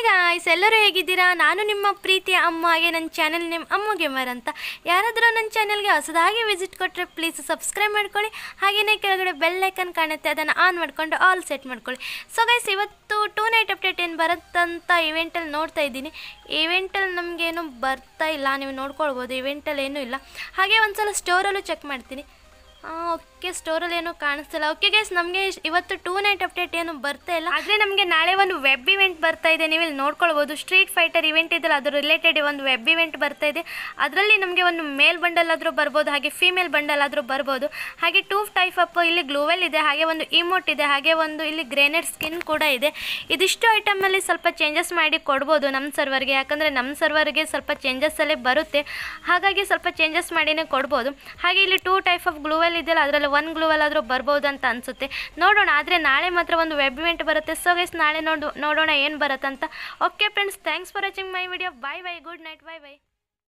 guys ಎಲ್ಲರೂ ಹೇಗಿದ್ದೀರಾ ನಾನು ನಿಮ್ಮ ಪ್ರೀತಿಯ ಅಮ್ಮ ಹಾಗೆ ನನ್ನ ಚಾನೆಲ್ ನೇಮ್ ಅಮ್ಮ ಗೇಮರ್ ಅಂತ ಯಾರಾದರೂ ನನ್ನ ಚಾನೆಲ್ಗೆ ಹೊಸದಾಗಿ ವಿಸಿಟ್ ಕೊಟ್ಟರೆ ಪ್ಲೀಸ್ ಸಬ್ಸ್ಕ್ರೈಬ್ ಮಾಡ್ಕೊಳ್ಳಿ ಹಾಗೆಯೇ ಕೆಳಗಡೆ ಬೆಲ್ ಐಕನ್ ಕಾಣುತ್ತೆ ಅದನ್ನು ಆನ್ ಮಾಡಿಕೊಂಡು ಆಲ್ ಸೆಟ್ ಮಾಡ್ಕೊಳ್ಳಿ ಸೊ ಗೈಸ್ ಇವತ್ತು ಟೂ ನೈಟ್ ಅಪ್ಡೇಟ್ ಏನು ಬರುತ್ತಂತ ಇವೆಂಟಲ್ಲಿ ನೋಡ್ತಾ ಇದ್ದೀನಿ ಇವೆಂಟಲ್ಲಿ ನಮಗೇನು ಬರ್ತಾ ಇಲ್ಲ ನೀವು ನೋಡ್ಕೊಳ್ಬೋದು ಇವೆಂಟಲ್ಲಿ ಏನೂ ಇಲ್ಲ ಹಾಗೆ ಒಂದ್ಸಲ ಸ್ಟೋರಲ್ಲೂ ಚೆಕ್ ಮಾಡ್ತೀನಿ ಓಕೆ ಸ್ಟೋರಲ್ಲಿ ಏನೂ ಕಾಣಿಸ್ತಿಲ್ಲ ಓಕೆ ಗೈಸ್ ನಮಗೆ ಇವತ್ತು ಟೂ ನೈಟ್ ಅಪ್ಡೇಟ್ ಏನು ಬರ್ತಾ ಇಲ್ಲ ಆದರೆ ನಮಗೆ ನಾಳೆ ಒಂದು ವೆಬ್ ಇವೆಂಟ್ ಬರ್ತಾ ಇದೆ ನೀವು ಇಲ್ಲಿ ನೋಡ್ಕೊಳ್ಬೋದು ಸ್ಟ್ರೀಟ್ ಫೈಟರ್ ಇವೆಂಟ್ ಇದೆಯಲ್ಲ ಅದ್ರ ರಿಲೇಟೆಡ್ ಒಂದು ವೆಬ್ ಇವೆಂಟ್ ಬರ್ತಾ ಇದೆ ಅದರಲ್ಲಿ ನಮಗೆ ಒಂದು ಮೇಲ್ ಬಂಡಲ್ ಆದರೂ ಬರ್ಬೋದು ಹಾಗೆ ಫೀಮೇಲ್ ಬಂಡಲ್ ಆದರೂ ಬರ್ಬೋದು ಹಾಗೆ ಟೂ ಟೈಪ್ ಅಪ್ ಇಲ್ಲಿ ಗ್ಲೂವೆಲ್ ಇದೆ ಹಾಗೆ ಒಂದು ಇಮೋಟ್ ಇದೆ ಹಾಗೆ ಒಂದು ಇಲ್ಲಿ ಗ್ರೇನೇಡ್ ಸ್ಕಿನ್ ಕೂಡ ಇದೆ ಇದಿಷ್ಟು ಐಟಮಲ್ಲಿ ಸ್ವಲ್ಪ ಚೇಂಜಸ್ ಮಾಡಿ ಕೊಡ್ಬೋದು ನಮ್ಮ ಸರ್ವರ್ಗೆ ಯಾಕಂದರೆ ನಮ್ಮ ಸರ್ವರ್ಗೆ ಸ್ವಲ್ಪ ಚೇಂಜಸ್ಸಲ್ಲೇ ಬರುತ್ತೆ ಹಾಗಾಗಿ ಸ್ವಲ್ಪ ಚೇಂಜಸ್ ಮಾಡಿನೇ ಕೊಡ್ಬೋದು ಹಾಗೆ ಇಲ್ಲಿ ಟೂ ಟೈಪ್ ಆಫ್ ಗ್ಲೂವೆಲ್ ಇದೆಯಲ್ಲ ಅದರಲ್ಲಿ ಒನ್ ಗ್ಲೂವೆಲ್ ಆದರೂ ಬರ್ಬೋದು ಅಂತ ಅನಿಸುತ್ತೆ ನೋಡೋಣ ಆದರೆ ನಾಳೆ ಮಾತ್ರ ಒಂದು ವೆಬ್ ಇವೆಂಟ್ ಬರುತ್ತೆ ಸೊ ಗೈಸ್ ನಾಳೆ ನೋಡು ನೋಡೋಣ ಏನು ಬರುತ್ತಂತ okay friends thanks for watching my video bye bye good night bye by